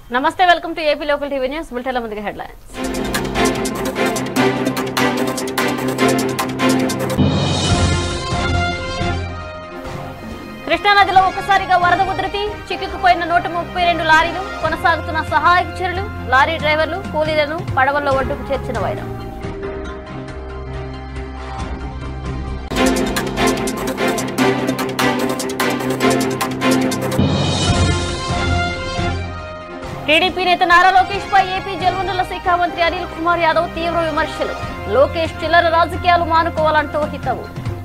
నమస్తే welcome to AP local TV news బులెటిన్ల ముందుగా హెడ్లైన్స్ కృష్ణానదిలో ఒక్కసారిగా వరద ఉధృతి చిక్కుకుపోయిన నూట ముప్పై రెండు లారీలు కొనసాగుతున్న సహాయక చర్యలు లారీ డ్రైవర్లు కూలీలను పడవల్లో ఒడ్డుకు చేర్చిన వైరం టీడీపీ నేత నారా లోకేష్ పై ఏపీ జలవనరుల శాఖ మంత్రి అనిల్ కుమార్ యాదవ్ తీవ్ర విమర్శలు లోకేష్ చిల్లర రాజకీయాలు మానుకోవాలంటూ హితవు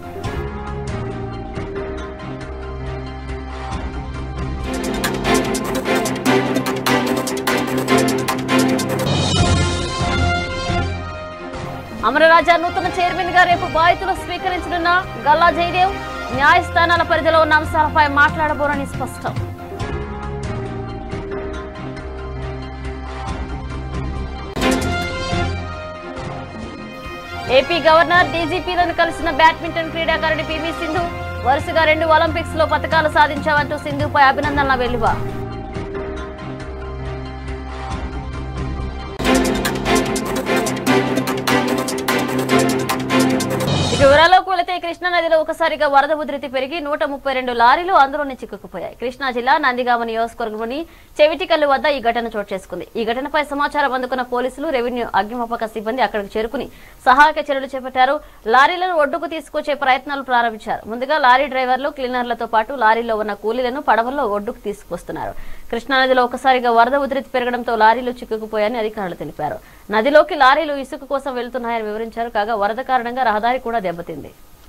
అమరరాజా నూతన చైర్మన్ గా రేపు బాధ్యతలు స్వీకరించనున్న గల్లా జయదేవ్ న్యాయస్థానాల పరిధిలో ఉన్న అంశాలపై మాట్లాడబోరని స్పష్టం ఏపీ గవర్నర్ డీజీపీలను కలిసిన బ్యాడ్మింటన్ క్రీడాకారిణి పివి సింధు వరుసగా రెండు ఒలింపిక్స్ లో పథకాలు సాధించావంటూ సింధుపై అభినందనల వెలువ ఇక వివరాల్లోకి వెళితే కృష్ణా నదిలో ఒకసారిగా వరద ఉధృతి పెరిగి నూట ముప్పై రెండు లారీలు అందులోనే చిక్కుకుపోయాయి కృష్ణా జిల్లా నందిగామ నియోజకవర్గంలోని చెవిటికల్లు వద్ద ఈ ఘటన చోటు చేసుకుంది ఈ ఘటనపై సమాచారం అందుకున్న పోలీసులు రెవెన్యూ అగ్నిమాపక సిబ్బంది అక్కడికి చేరుకుని సహాయక చర్యలు చేపట్టారు లారీలను ఒడ్డుకు తీసుకొచ్చే ప్రయత్నాలు ప్రారంభించారు ముందుగా లారీ డ్రైవర్లు క్లీనర్లతో పాటు లారీలో ఉన్న కూలీలను పడవల్లో ఒడ్డుకు తీసుకొస్తున్నారు కృష్ణానదిలో ఒకసారిగా వరద ఉధృతి పెరగడంతో లారీలు చిక్కుకుపోయాయని అధికారులు తెలిపారు నదిలోకి లారీలు ఇసుక కోసం వెళ్తున్నాయని వివరించారు కాగా వరద కారణంగా రహదారి కూడా దెబ్బతింది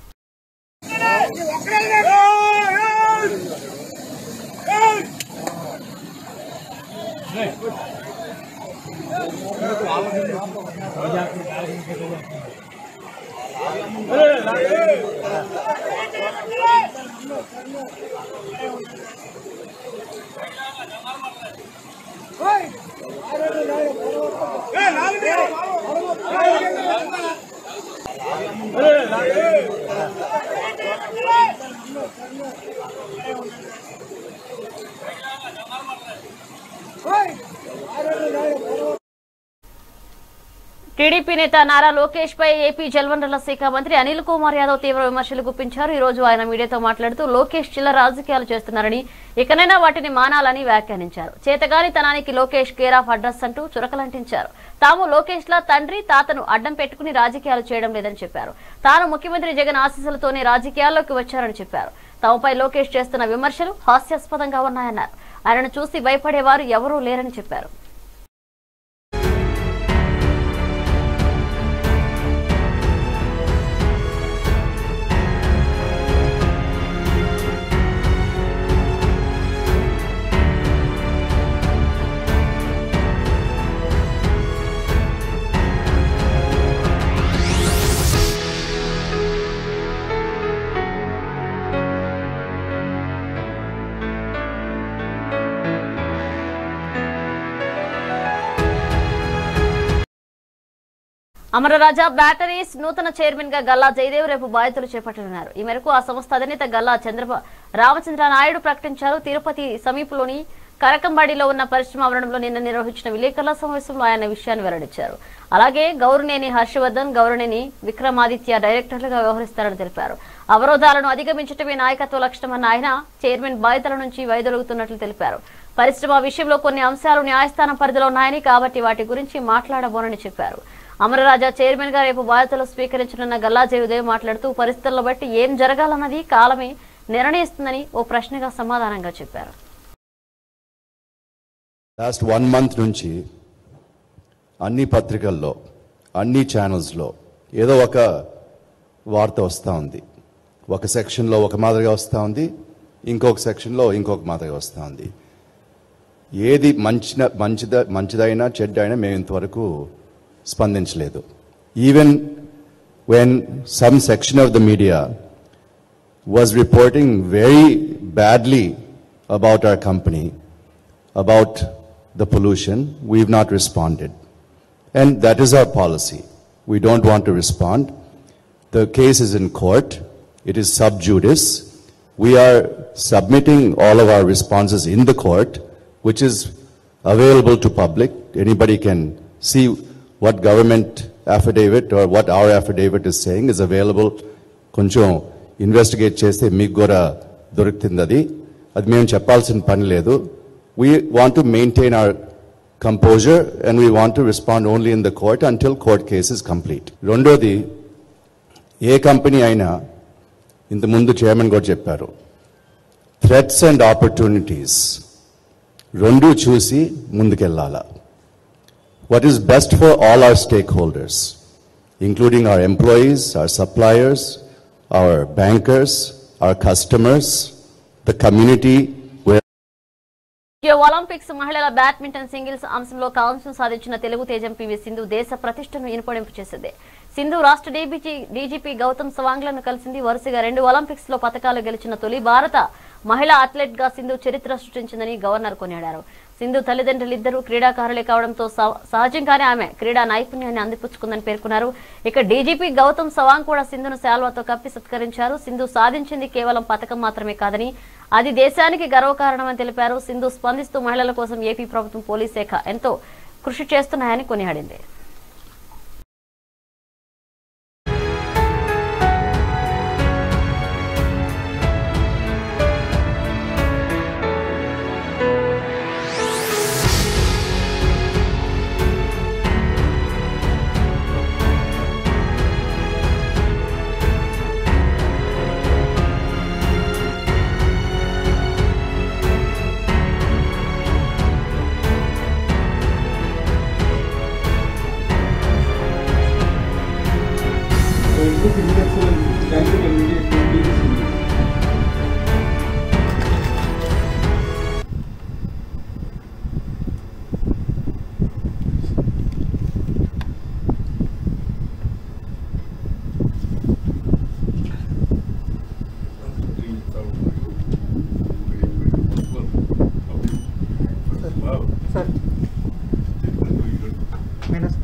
టీడీపీ నేత నారా లోకేష్ పై ఏపీ జలవనరుల శాఖ మంత్రి అనిల్ కుమార్ యాదవ్ తీవ్ర విమర్శలు గుప్పించారు ఈ రోజు ఆయన మీడియాతో మాట్లాడుతూ లోకేష్ చిల్ల రాజకీయాలు చేస్తున్నారని ఇకనైనా వాటిని మానాలని వ్యాఖ్యానించారు చేతగాని తనానికి లోకేష్ కేర్ ఆఫ్ అడ్రస్ అంటూ చురకలంటించారు తాము లోకేష్ లా తండ్రి తాతను అడ్డం పెట్టుకుని రాజకీయాలు చేయడం లేదని చెప్పారు తాను ముఖ్యమంత్రి జగన్ ఆశీస్సులతోనే రాజకీయాల్లోకి వచ్చారని చెప్పారు తమపై లోకేష్ చేస్తున్న విమర్శలు హాస్యాస్పదంగా ఉన్నాయన్నారు ఆయనను చూసి భయపడేవారు ఎవరూ లేరని చెప్పారు అమరరాజా బ్యాటరీస్ నూతన చైర్మన్ గా గల్లా జయదేవ్ రేపు బాధ్యతలు చేపట్టనున్నారు ఈ మేరకు ఆ సంస్థ అధినేత గల్లా చంద్రబా రామచంద్ర నాయుడు ప్రకటించారు తిరుపతి సమీపంలోని కరకంబాడిలో ఉన్న పరిశ్రమ ఆవరణంలో నిన్న నిర్వహించిన విలేకరుల సమావేశంలో ఆయన విషయాన్ని వెల్లడించారు అలాగే గౌరనేని హర్షవర్ధన్ గౌరనేని విక్రమాదిత్య డైరెక్టర్లుగా వ్యవహరిస్తారని తెలిపారు అవరోధాలను అధిగమించటమే నాయకత్వ లక్ష్యమన్న ఆయన చైర్మన్ బాధ్యతల నుంచి వైదొలుగుతున్నట్లు తెలిపారు పరిశ్రమ విషయంలో కొన్ని అంశాలు న్యాయస్థానం పరిధిలో ఉన్నాయని కాబట్టి వాటి గురించి మాట్లాడబోనని చెప్పారు అమరరాజా చైర్మన్ గా రేపు బాధ్యతలు స్వీకరించనున్న గల్లా జయదేవ్ మాట్లాడుతూ పరిస్థితులను బట్టి ఏం జరగాలన్నది కాలమే నిర్ణయిస్తుందని ఓ ప్రశ్నగా సమాధానంగా చెప్పారు లాస్ట్ వన్ మంత్ నుంచి అన్ని పత్రికల్లో అన్ని ఛానల్స్లో ఏదో ఒక వార్త వస్తూ ఉంది ఒక సెక్షన్లో ఒక మాదిరిగా వస్తూ ఉంది ఇంకొక సెక్షన్లో ఇంకొక మాదిరిగా వస్తూ ఉంది ఏది మంచిన మంచిద మంచిదైనా చెడ్డైనా మేము ఇంతవరకు స్పందించలేదు even when some section of the media was reporting very badly about our company, about the pollution, we've not responded. And that is our policy. We don't want to respond. The case is in court. It is sub judice. We are submitting all of our responses in the court, which is available to public. Anybody can see what government affidavit or what our affidavit is saying is available. కొంచెం investigate చేస్తే మీకు కూడా దొరుకుతుంది అది అది మేము చెప్పాల్సిన పని లేదు we want to maintain our composer and we want to respond only in the court until court case is complete రెండోది ఏ కంపెనీ అయినా ఇంత ముందు చైర్మన్ కూడా చెప్పారు థ్రెట్స్ అండ్ ఆపర్చునిటీస్ రెండు చూసి ముందుకెళ్ళాల what is best for all our stakeholders including our employees our suppliers our bankers our customers the community Tokyo Olympics మహిళల బ్యాడ్మింటన్ సింగిల్స్ అంశంలో కాంస్యం సాధించిన తెలుగు తేజం పివి సింధు దేశ ప్రతిష్టను ఇనుపడింపు చేసింది సింధు రాష్ట్ర డీబీజీ డీజీపీ గౌతమ్ సవాంగ్లను కలిసింది వరుసగా రెండు ఒలింపిక్స్ లో పథకాలు గెలిచిన తొలి భారత మహిళా అథ్లెట్ గా సింధు చరిత్ర సృష్టించిందని గవర్నర్ కొనియాడారు సింధు తల్లిదండ్రులిద్దరూ క్రీడాకారులే కావడంతో సహ- సహజంగానే ఆమె క్రీడా నైపుణ్యాన్ని అందిపుచ్చుకుందని పేర్కొన్నారు ఇక డీజీపీ గౌతమ్ సవాంగ్ కూడా సింధును శాల్వాతో కప్పి సత్కరించారు సింధు సాధించింది కేవలం పథకం మాత్రమే కాదని అది దేశానికి గర్వకారణమని తెలిపారు సింధు స్పందిస్తూ మహిళల కోసం ఏపీ ప్రభుత్వం పోలీస్ శాఖ ఎంతో కృషి చేస్తున్నాయని కొనియాడింది సార్ మైనస్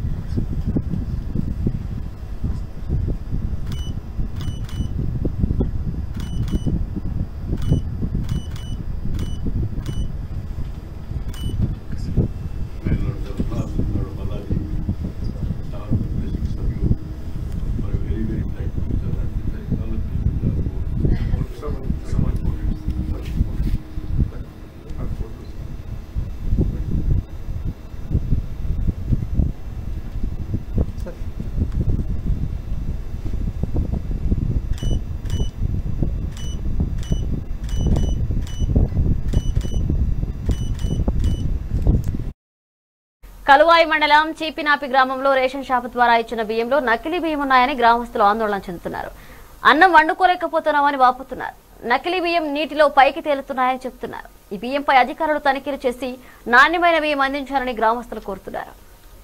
సార్ కలువాయి మండలం చీపినాపి గ్రామంలో రేషన్ షాపు ద్వారా ఇచ్చిన బియ్యంలో నకిలీ బియ్యం ఉన్నాయని గ్రామస్తులు ఆందోళన చెందుతున్నారు అన్నం వండుకోలేకపోతున్నామని వాపుతున్నారు నకిలీ బియ్యం నీటిలో పైకి తేలుతున్నాయని చెబుతున్నారు ఈ బియ్యంపై అధికారులు తనిఖీలు చేసి నాణ్యమైన బియ్యం అందించాలని గ్రామస్తులు కోరుతున్నారు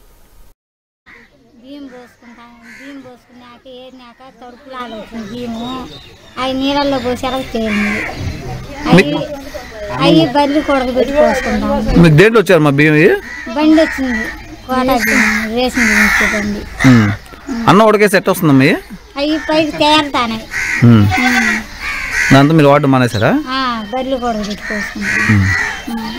బియ్యం పోసుకుంటాం బియ్యం పోసుకున్నాక ఏరినాక తడుపులాగా వచ్చింది బియ్యము అవి నీళ్ళల్లో పోసాక తేలింది అవి అవి బల్లి కొడక పెట్టి పోసుకుంటాం మీకు దేంట్లో వచ్చారు మా బియ్యం ఇవి? బండి వచ్చింది కోట బియ్యం రేషన్ బియ్యం ఇచ్చే బండి ఉమ్. అన్నం ఉడకేసి ఎట్ట వస్తుందమ్మా ఇవి? అవి పైకి తేలుతాయి ఉమ్. దాంతో మీరు వాడడం మానేశారా బల్లి కొడక పెట్టి పోసుకుంటాం ఉమ్.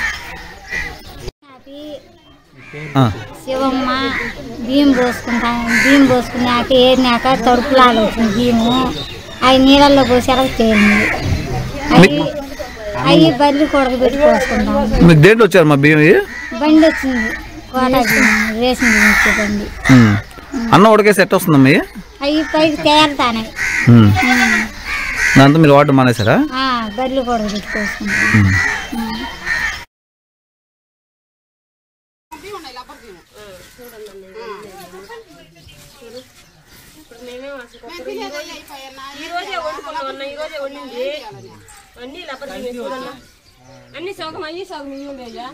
అవి ఆ. శివమ్మ బియ్యం పోసుకుంటాం బియ్యం పోసుకున్నాక ఏరినాక తడుపులాగా వచ్చింది బియ్యము అవి నీళ్ళల్లో పోసాక తేలింది అవి అవి బల్లి కొడక పెట్టి పోసుకుంటాం మీకు దేంట్లో వచ్చారు మా బియ్యం ఇవి? బండి వచ్చింది కోట బియ్యం రేషన్ బియ్యం ఇచ్చే బండి ఉమ్. అన్నం ఉడకేసి ఎట్ట వస్తుందమ్మా ఇవి? అవి పైకి తేలుతాయి ఉమ్. దాంతో మీరు వాడడం మానేశారా బల్లి కొడక పెట్టి పోసుకుంటాం ఉమ్. ఈ రోజే వండుకున్నాం అన్న ఈ రోజే వండింది అన్ని లబ్బర్ చూడన్నా అన్ని సగం అయ్యి సగం ఇవి ఉండేయ్యా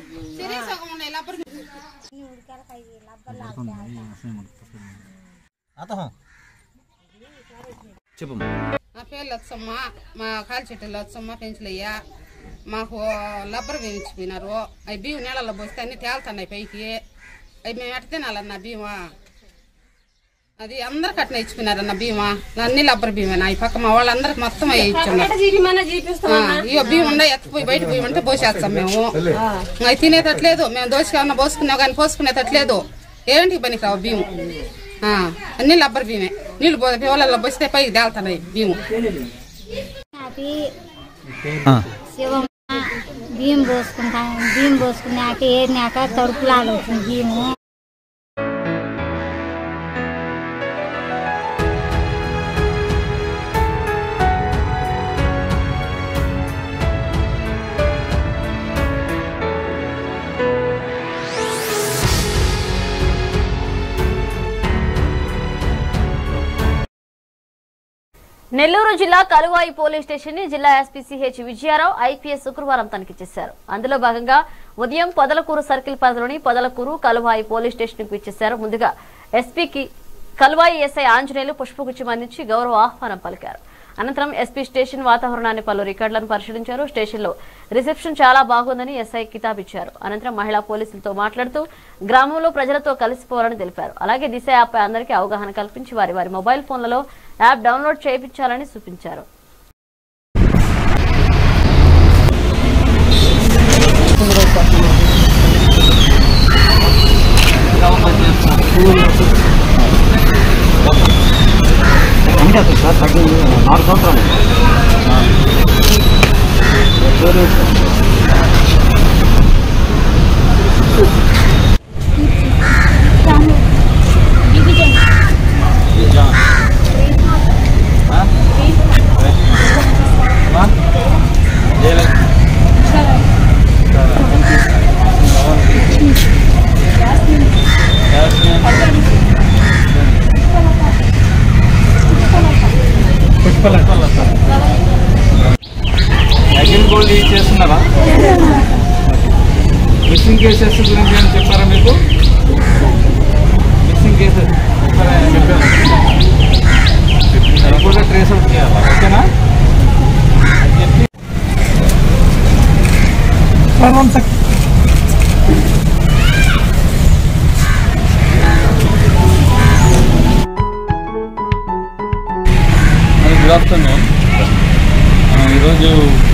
చెప్పమ్మా నా పేరు లచ్చమ్మ మా కాలు చెట్టు లచ్చమ్మ పెంచులయ్య మాకు లబ్బర్ వేయించిపోయినారు అవి బియ్యం నీళ్ళలో పోస్తే అన్ని తేలుతున్నాయి పైకి అవి మేము ఎట్ట తినాలన్న బియ్యం అది అందరికి అట్లా ఇచ్చిపోయినారన్న బీమా అన్ని లబ్బర్ బీమా ఈ పక్క మా వాళ్ళందరికి మొత్తం అవి ఇచ్చున్నారు జీపీమన్నా జీపిస్తామన్నా ఇయో బియ్యం ఉండే ఎత్తుపోయి బయట పోయి ఉంటే పోసేస్తాం మేము అవి తినేటట్లేదు మేము దోశకేమన్నా పోసుకున్నాం కానీ పోసుకునేటట్లేదు ఏంటి పనికి రావు బియ్యం ఆ, అన్ని లబ్బర్ బియ్యమే నీళ్ళు పో పిల్లల్లో పోస్తే పైకి తేలుతున్నాయి బియ్యం అది ఆ. శివమ్మ బియ్యం పోసుకుంటాం బియ్యం పోసుకున్నాక ఏరినాక తడుపులాలు వచ్చింది బియ్యము నెల్లూరు జిల్లా కలువాయి పోలీస్ స్టేషన్ ని జిల్లా ఎస్పీ సిహెచ్ విజయారావు ఐపీఎస్ శుక్రవారం తనిఖీ చేశారు అందులో భాగంగా ఉదయం పొదలకూరు సర్కిల్ పరిధిలోని పొదలకూరు కలువాయి పోలీస్ స్టేషన్ కు ఇచ్చేశారు ముందుగా ఎస్పీకి కలువాయి ఎస్ఐ ఆంజనేయులు పుష్పగుచ్చం అందించి గౌరవ ఆహ్వానం పలికారు అనంతరం ఎస్పీ స్టేషన్ వాతావరణాన్ని పలు రికార్డులను పరిశీలించారు స్టేషన్ లో రిసెప్షన్ చాలా బాగుందని ఎస్ఐ కితాబ్ ఇచ్చారు అనంతరం మహిళా పోలీసులతో మాట్లాడుతూ గ్రామంలో ప్రజలతో కలిసిపోవాలని తెలిపారు అలాగే దిశ యాప్ పై అందరికీ అవగాహన కల్పించి వారి వారి మొబైల్ ఫోన్లలో యాప్ డౌన్లోడ్ చేయించాలని సూచించారు అగ్ని గోల్డ్ యూజ్ చేస్తున్నారా మిస్సింగ్ కేసెస్ గురించి ఏమైనా చెప్పారా మీకు మిస్సింగ్ కేసెస్ చెప్పారా చెప్పాను అది కూడా ట్రేస్ అవుట్ చేయాలా ఓకేనా అని చెప్పి మరి గుడ్ ఆఫ్టర్నూన్ ఆ, ఈరోజు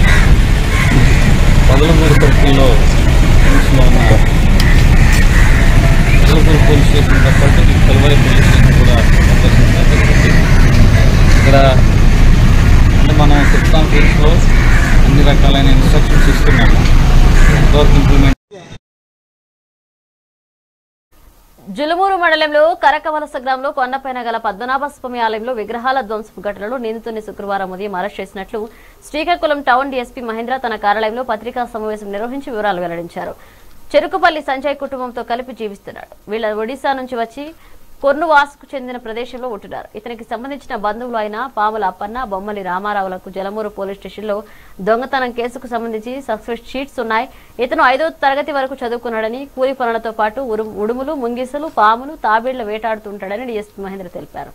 పదలమూరు సర్కిల్లో పోలీసులో ఉన్న పదలమూరు పోలీస్ స్టేషన్తో పాటు ఈ కల్వాయి పోలీస్ స్టేషన్ కూడా సందర్శించడం జరిగింది ఇక్కడ అంటే మనం చెప్తాం కేసులో అన్ని రకాలైన ఇన్స్ట్రక్షన్స్ ఇస్తున్నాము ఎంతవరకు ఇంప్లిమెంట్ జులుమూరు మండలంలో కరకవలస గ్రామంలో కొండపైన గల పద్మనాభ స్వామి ఆలయంలో విగ్రహాల ధ్వంసం ఘటనలో నిందితుని శుక్రవారం ఉదయం అరెస్ట్ చేసినట్లు శ్రీకాకుళం టౌన్ డీఎస్పీ మహేంద్ర తన కార్యాలయంలో పత్రికా సమావేశం నిర్వహించి వివరాలు వెల్లడించారు చెరుకుపల్లి సంజయ్ కుటుంబంతో కలిపి జీవిస్తున్నాడు వీళ్ళ ఒడిశా నుంచి వచ్చి కొర్నువాసుకు చెందిన ప్రదేశంలో ఉంటున్నారు ఇతనికి సంబంధించిన బంధువులు అయిన పాముల అప్పన్న బొమ్మలి రామారావులకు జలమూరు పోలీస్ స్టేషన్లో దొంగతనం కేసుకు సంబంధించి సస్పెక్ట్ షీట్స్ ఉన్నాయి ఇతను ఐదో తరగతి వరకు చదువుకున్నాడని కూలి పనులతో పాటు ఉరు- ఉడుములు ముంగిసలు పాములు తాబేళ్లు వేటాడుతుంటాడని డీఎస్పీ మహేంద్ర తెలిపారు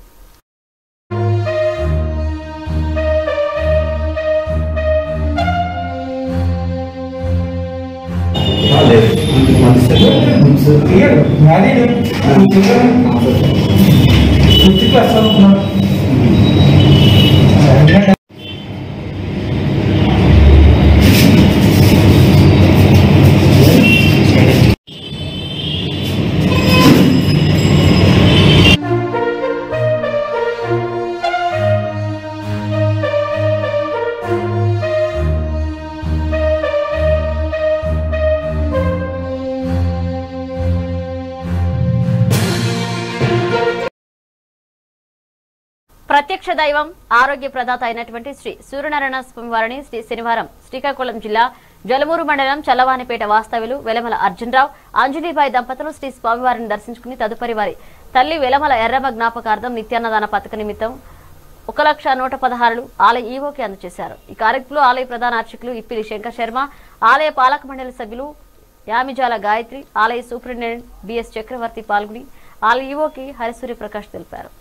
ప్రత్యక్ష దైవం ఆరోగ్య ప్రదాత అయినటువంటి శ్రీ సూర్యనారాయణ స్వామి వారిని శ్రీ శనివారం శ్రీకాకుళం జిల్లా జలమూరు మండలం చల్లవానిపేట వాస్తవ్యులు వెలమల అర్జునరావు అంజలిబాయి దంపతులు శ్రీ స్వామివారిని దర్శించుకుని తదుపరి వారి తల్లి వెలమల ఎర్రమ్మ జ్ఞాపకార్థం నిత్యాన్నదాన పథక నిమిత్తం ఒక లక్ష నూట పదహారులు ఆలయ ఈవోకి అందజేశారు ఈ కార్యక్రమంలో ఆలయ ప్రధాన అర్చకులు ఇప్పిలి శంకర్ శర్మ ఆలయ పాలక మండలి సభ్యులు యామిజాల గాయత్రి ఆలయ సూపరింటెండెంట్ బిఎస్ చక్రవర్తి పాల్గొని ఆలయ ఈవోకి హరిసూర్య ప్రకాష్ తెలిపారు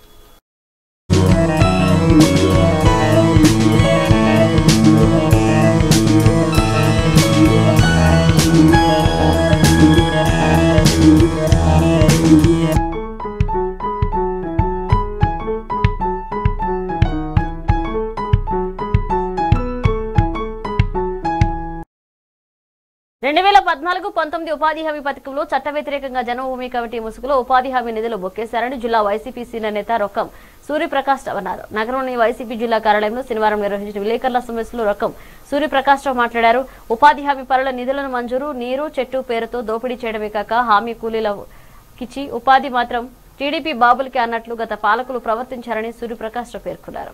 రెండు వేల పద్నాలుగు పంతొమ్మిది ఉపాధి హామీ పథకంలో చట్ట వ్యతిరేకంగా జన్మభూమి కమిటీ ముసుగులో ఉపాధి హామీ నిధులు బొక్కేశారని జిల్లా వైసీపీ సీనియర్ నేత రొక్కం సూర్యప్రకాష్ రావు అన్నారు నగరంలోని వైసీపీ జిల్లా కార్యాలయంలో శనివారం నిర్వహించిన విలేకరుల సమావేశంలో రొక్కం సూర్యప్రకాష్ రావు మాట్లాడారు ఉపాధి హామీ పనుల నిధులను మంజూరు నీరు చెట్టు పేరుతో దోపిడీ చేయడమే కాక హామీ కూలీలకిచ్చి ఉపాధి మాత్రం టీడీపీ బాబులకి అన్నట్లు గత పాలకులు ప్రవర్తించారని సూర్యప్రకాష్ రావు పేర్కొన్నారు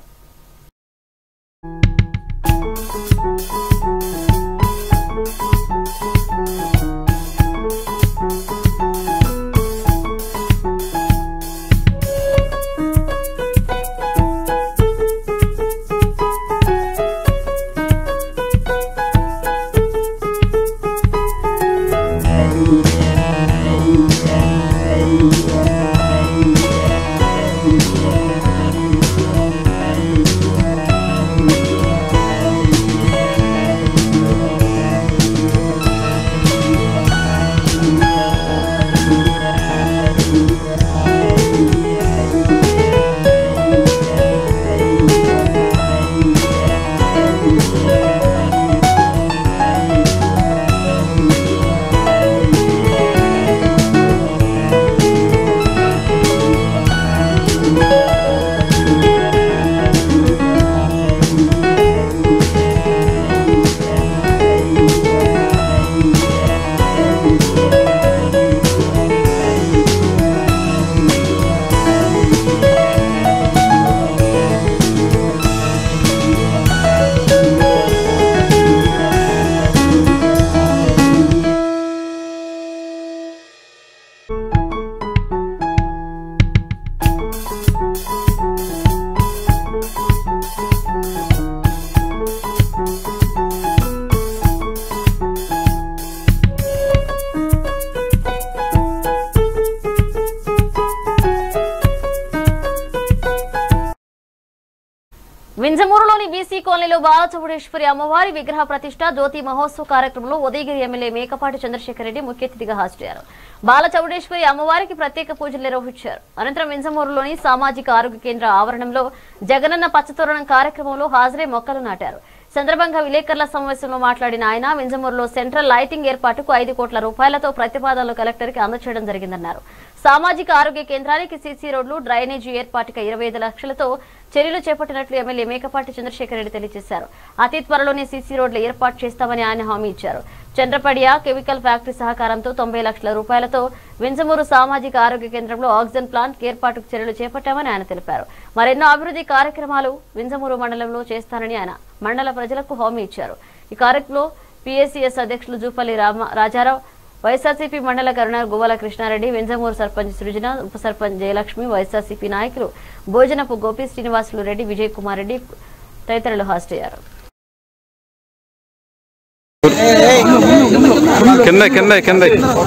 వింజమూరులోని బీసీ కాలనీలో బాలచౌడేశ్వరి అమ్మవారి విగ్రహ ప్రతిష్ట జ్యోతి మహోత్సవ కార్యక్రమంలో ఉదయగిరి ఎమ్మెల్యే మేకపాటి చంద్రశేఖర్ రెడ్డి ముఖ్య అతిథిగా హాజరయ్యారు బాలచౌడేశ్వరి అమ్మవారికి ప్రత్యేక పూజలు నిర్వహించారు అనంతరం వింజమూరులోని సామాజిక ఆరోగ్య కేంద్ర ఆవరణంలో జగనన్న పచ్చతోరణం కార్యక్రమంలో హాజరై మొక్కలు నాటారు సందర్భంగా విలేకరుల సమావేశంలో మాట్లాడిన ఆయన వింజమూరులో సెంట్రల్ లైటింగ్ ఏర్పాటుకు ఐదు కోట్ల రూపాయలతో ప్రతిపాదనలు కలెక్టర్కి అందచేయడం జరిగిందన్నారు సామాజిక ఆరోగ్య కేంద్రానికి సీసీ రోడ్లు డ్రైనేజీ ఏర్పాటుకు ఇరవై ఐదు లక్షలతో చర్యలు చేపట్టినట్లు ఎమ్మెల్యే మేకపాటి చంద్రశేఖర్ రెడ్డి తెలియజేశారు అతి త్వరలోనే సీసీ రోడ్లు ఏర్పాటు చేస్తామని ఆయన హామీ ఇచ్చారు చంద్రపడియ కెమికల్ ఫ్యాక్టరీ సహకారంతో తొంభై లక్షల రూపాయలతో వింజమూరు సామాజిక ఆరోగ్య కేంద్రంలో ఆక్సిజన్ ప్లాంట్ ఏర్పాటుకు చర్యలు చేపట్టామని ఆయన తెలిపారు మరెన్నో అభివృద్ధి కార్యక్రమాలు వింజమూరు మండలంలో చేస్తానని ఆయన మండల ప్రజలకు హామీ ఇచ్చారు ఈ కార్యక్రమంలో పీఎస్సీఎస్ అధ్యక్షులు జూపల్లి రామ రాజారావు వైఎస్ఆర్సీపీ మండల కరుణార్ గువ్వల కృష్ణారెడ్డి వింజమూరు సర్పంచ్ సృజన ఉప సర్పంచ్ జయలక్ష్మి వైఎస్ఆర్సీపీ నాయకులు భోజనపు గోపి శ్రీనివాసులు రెడ్డి విజయ్ కుమార్ రెడ్డి తదితరులు హాజరయ్యారు కింద కింద కింద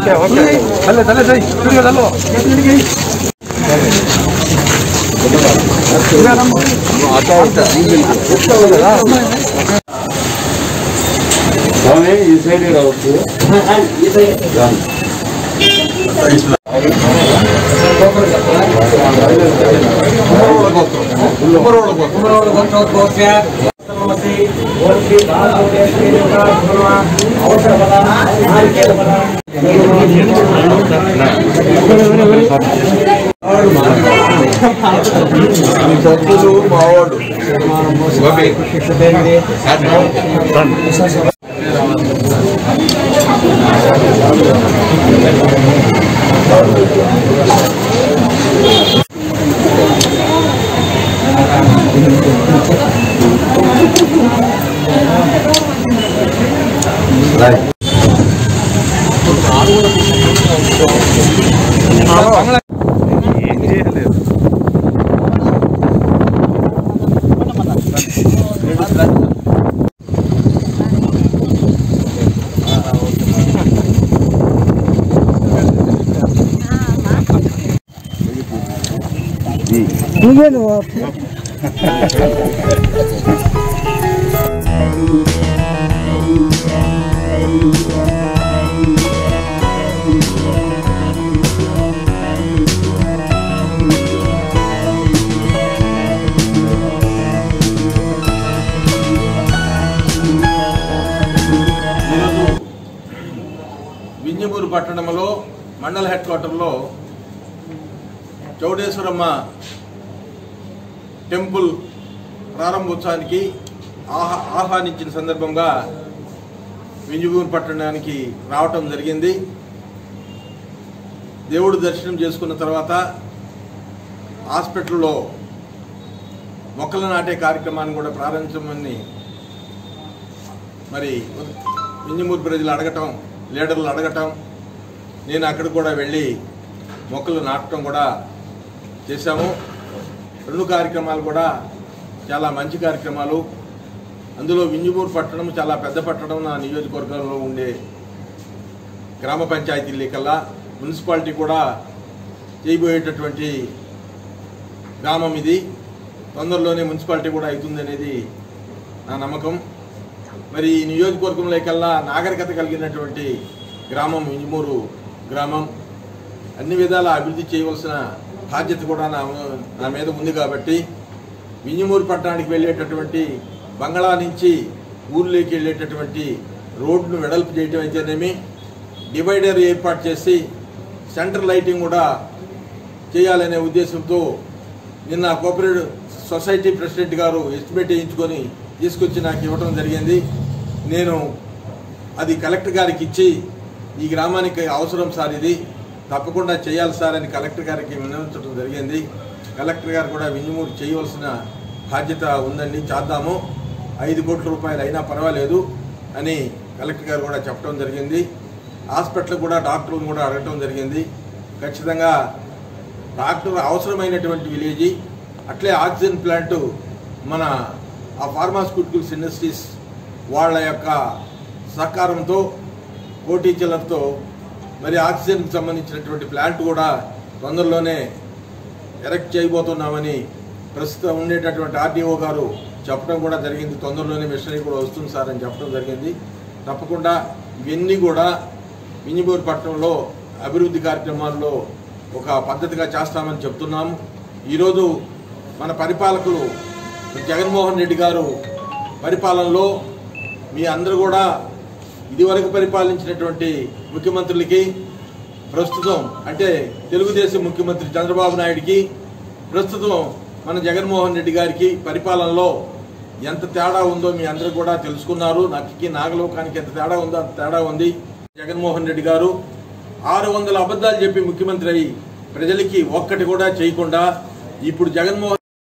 ఏం చేయలేదు వింజమూరు పట్టణంలో మండల హెడ్ క్వార్టర్లో చౌడేశ్వరమ్మ టెంపుల్ ప్రారంభోత్సవానికి ఆహా ఆహ్వానించిన సందర్భంగా వింజమూరు పట్టణానికి రావటం జరిగింది దేవుడు దర్శనం చేసుకున్న తర్వాత హాస్పిటల్లో మొక్కలు నాటే కార్యక్రమాన్ని కూడా ప్రారంభించమని మరి వింజమూరు ప్రజలు అడగటం లీడర్లు అడగటం నేను అక్కడ కూడా వెళ్ళి మొక్కలు నాటడం కూడా చేశాము రెండు కార్యక్రమాలు కూడా చాలా మంచి కార్యక్రమాలు అందులో వింజమూరు పట్టణం చాలా పెద్ద పట్టణం నా నియోజకవర్గంలో ఉండే గ్రామ పంచాయతీ లేకల్లా మున్సిపాలిటీ కూడా చేయబోయేటటువంటి గ్రామం ఇది తొందరలోనే మున్సిపాలిటీ కూడా అవుతుంది అనేది నా నమ్మకం మరి ఈ నియోజకవర్గంలోకల్లా నాగరికత కలిగినటువంటి గ్రామం ఇంజమూరు గ్రామం అన్ని విధాల అభివృద్ధి చేయవలసిన బాధ్యత కూడా నా నా మీద ఉంది కాబట్టి వింజమూరు పట్టణానికి వెళ్ళేటటువంటి బంగాళా నుంచి ఊర్లోకి వెళ్ళేటటువంటి రోడ్ను వెడల్పు చేయటం అయితేనేమి డివైడర్ ఏర్పాటు చేసి సెంటర్ లైటింగ్ కూడా చేయాలనే ఉద్దేశంతో నిన్న కోఆపరేటివ్ సొసైటీ ప్రెసిడెంట్ గారు ఎస్టిమేట్ వేయించుకొని తీసుకొచ్చి నాకు ఇవ్వడం జరిగింది నేను అది కలెక్టర్ గారికి ఇచ్చి ఈ గ్రామానికి అవసరం సార్ ఇది తప్పకుండా చేయాలి సార్ అని కలెక్టర్ గారికి విన్నవించడం జరిగింది కలెక్టర్ గారు కూడా వింజమూరు చేయవలసిన బాధ్యత ఉందండి చేద్దాము ఐదు కోట్ల రూపాయలు అయినా పర్వాలేదు అని కలెక్టర్ గారు కూడా చెప్పడం జరిగింది హాస్పిటల్ కూడా డాక్టర్ని కూడా అడగటం జరిగింది ఖచ్చితంగా డాక్టర్ అవసరమైనటువంటి విలేజ్ అట్లే ఆక్సిజన్ ప్లాంట్ మన ఆ ఫార్మాస్యూటికల్స్ ఇండస్ట్రీస్ వాళ్ళ యొక్క సహకారంతో కోటి చిల్లర్తో మరి ఆక్సిజన్కి సంబంధించినటువంటి ప్లాంట్ కూడా తొందరలోనే ఎరెక్ట్ చేయబోతున్నామని ప్రస్తుతం ఉండేటటువంటి ఆర్డీఓ గారు చెప్పడం కూడా జరిగింది తొందరలోనే మిషనరీ కూడా వస్తుంది సార్ అని చెప్పడం జరిగింది తప్పకుండా ఇవన్నీ కూడా మింజిమూరు పట్టణంలో అభివృద్ధి కార్యక్రమాల్లో ఒక పద్ధతిగా చేస్తామని చెప్తున్నాము ఈరోజు మన పరిపాలకులు జగన్మోహన్ రెడ్డి గారు పరిపాలనలో మీ అందరూ కూడా ఇదివరకు పరిపాలించినటువంటి ముఖ్యమంత్రులకి ప్రస్తుతం అంటే తెలుగుదేశం ముఖ్యమంత్రి చంద్రబాబు నాయుడికి ప్రస్తుతం మన జగన్మోహన్ రెడ్డి గారికి పరిపాలనలో ఎంత తేడా ఉందో మీ అందరూ కూడా తెలుసుకున్నారు నక్కి నాగలోకానికి ఎంత తేడా ఉందో అంత తేడా ఉంది జగన్మోహన్ రెడ్డి గారు ఆరు వందల అబద్ధాలు చెప్పి ముఖ్యమంత్రి అయి ప్రజలకి ఒక్కటి కూడా చేయకుండా ఇప్పుడు జగన్మోహన్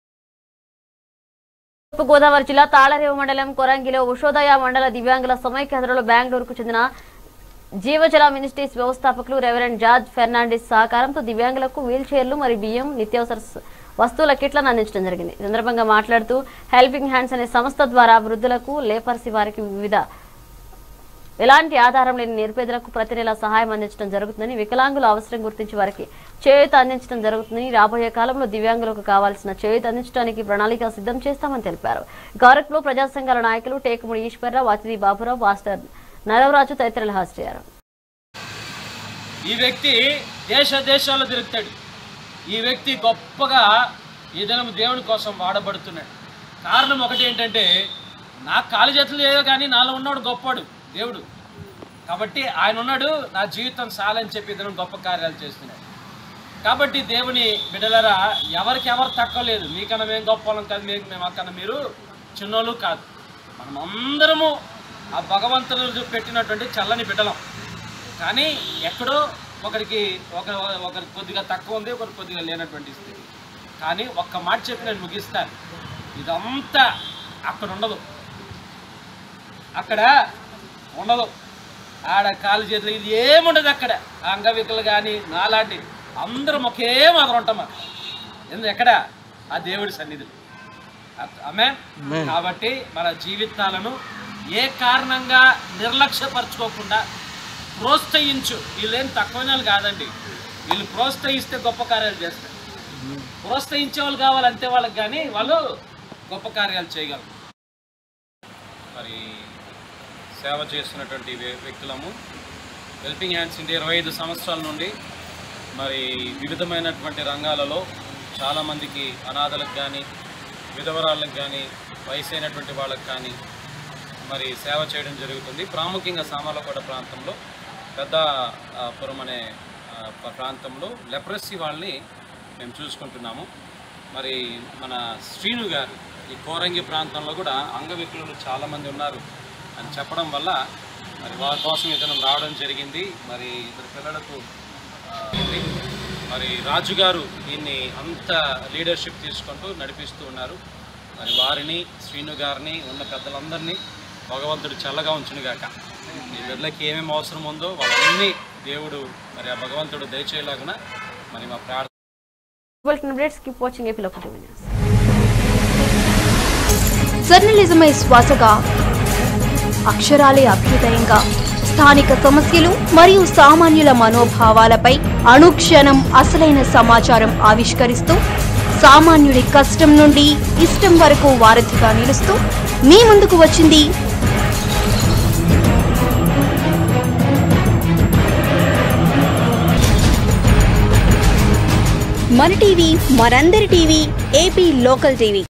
తూర్పు గోదావరి జిల్లా తాళరేవు మండలం కొరంగిలో ఉషోదయ మండల దివ్యాంగుల సమైక్యాంధ్రలో బెంగళూరుకు చెందిన జీవజల మినిస్ట్రీస్ వ్యవస్థాపకులు రెవరెండ్ జార్జ్ ఫెర్నాండిస్ సహకారంతో దివ్యాంగులకు వీల్ చైర్లు మరియు బియ్యం నిత్యావసర స- వస్తువుల కిట్లను అందించడం జరిగింది ఈ సందర్భంగా మాట్లాడుతూ హెల్పింగ్ హ్యాండ్స్ అనే సంస్థ ద్వారా వృద్ధులకు లేపర్సి వారికి వివిధ ఎలాంటి ఆధారం లేని నిరుపేదలకు ప్రతి నెల సహాయం అందించడం జరుగుతుందని వికలాంగుల అవసరం గుర్తించి వారికి చేయూత అందించడం జరుగుతుందని రాబోయే కాలంలో దివ్యాంగులకు కావాల్సిన చేయూత అందించడానికి ప్రణాళిక సిద్ధం చేస్తామని తెలిపారు కార్యక్రమంలో ప్రజా సంఘాల నాయకులు టేకుముడి ఈశ్వరరావు అతిథి బాబురావు మాస్టర్ నరవరాజు తదితరులు హాజరయ్యారు ఈ వ్యక్తి దేశ దేశాల్లో తిరుగుతాడు ఈ వ్యక్తి గొప్పగా ఈ దినం దేవుని కోసం వాడబడుతున్నాడు కారణం ఒకటి ఏంటంటే నా కాలు చేతులు ఏదో కానీ నాలో ఉన్నాడు గొప్పవాడు దేవుడు కాబట్టి ఆయన ఉన్నాడు నా జీవితం చాలని చెప్పి ఈ దినం గొప్ప కార్యాలు చేస్తున్నాడు కాబట్టి దేవుని బిడ్డలరా ఎవరికి ఎవరు తక్కువ లేదు మీకన్నా మేము గొప్ప వాళ్ళం కాదు మేము మేము అక్కన మీరు చిన్నోళ్ళు కాదు మనం అందరము ఆ భగవంతుడు పెట్టినటువంటి చల్లని బిడ్డలం కానీ ఎక్కడో ఒకరికి ఒక ఒకరికి కొద్దిగా తక్కువ ఉంది ఒకరికి కొద్దిగా లేనటువంటి స్థితి కానీ ఒక్క మాట చెప్పి నేను ముగిస్తాను ఇదంతా అక్కడ ఉండదు అక్కడ ఉండదు ఆడ కాలు చేతులు ఇది ఏముండదు అక్కడ ఆ అంగవికలు కానీ నాలాంటి అందరం ఒకే మాత్రం ఉంటాం అక్కడ. ఎందు ఎక్కడ ఆ దేవుడి సన్నిధి ఆమె కాబట్టి మన జీవితాలను ఏ కారణంగా నిర్లక్ష్యపరచుకోకుండా ప్రోత్సహించు వీళ్ళేం తక్కువ వాళ్ళు కాదండి వీళ్ళు ప్రోత్సహిస్తే గొప్ప కార్యాలు చేస్తారు ప్రోత్సహించే వాళ్ళు కావాలి అంతే వాళ్ళకి కానీ వాళ్ళు గొప్ప కార్యాలు చేయగలరు మరి సేవ చేస్తున్నటువంటి వ్య- వ్యక్తులము హెల్పింగ్ హ్యాండ్స్ ఇండియా ఇరవై ఐదు సంవత్సరాల నుండి మరి వివిధమైనటువంటి రంగాలలో చాలామందికి అనాథలకు కానీ విధవరాళ్ళకు కానీ వయసు అయినటువంటి వాళ్ళకి కానీ మరి సేవ చేయడం జరుగుతుంది ప్రాముఖ్యంగా సామర్లకోట ప్రాంతంలో పెద్ద ఆ, పురం అనే ఆ, ప- ప్రాంతంలో లెప్రసీ వాళ్ళని మేము చూసుకుంటున్నాము మరి మన శ్రీను గారు ఈ కోరంగి ప్రాంతంలో కూడా అంగవికలులు చాలామంది ఉన్నారు అని చెప్పడం వల్ల మరి వారి కోసం ఇతను రావడం జరిగింది మరి ఇద్దరు పిల్లలకు ఆ, ఉంది. మరి రాజు గారు దీన్ని అంత లీడర్షిప్ తీసుకుంటూ నడిపిస్తూ ఉన్నారు మరి వారిని శ్రీను గారిని ఉన్న పెద్దలందరినీ భగవంతుడు చల్లగా ఉంచునుగాక ఈ బిడ్డలకి ఏమేమి అవసరం ఉందో వాళ్ళన్నీ దేవుడు మరి ఆ భగవంతుడు దయచేయలాగున మరి మా ప్రార్థన bulletin updates keep watching AP local TV news జర్నలిజమే శ్వాసగా అక్షరాలే అభ్యుదయంగా స్థానిక సమస్యలు మరియు సామాన్యుల మనోభావాలపై అనుక్షణం అసలైన సమాచారం ఆవిష్కరిస్తూ సామాన్యుడి కష్టం నుండి ఇష్టం వరకు వారధిగా నిలుస్తూ మీ ముందుకు వచ్చింది మన టీవీ మనందరి టీవీ ఏపీ లోకల్ టీవీ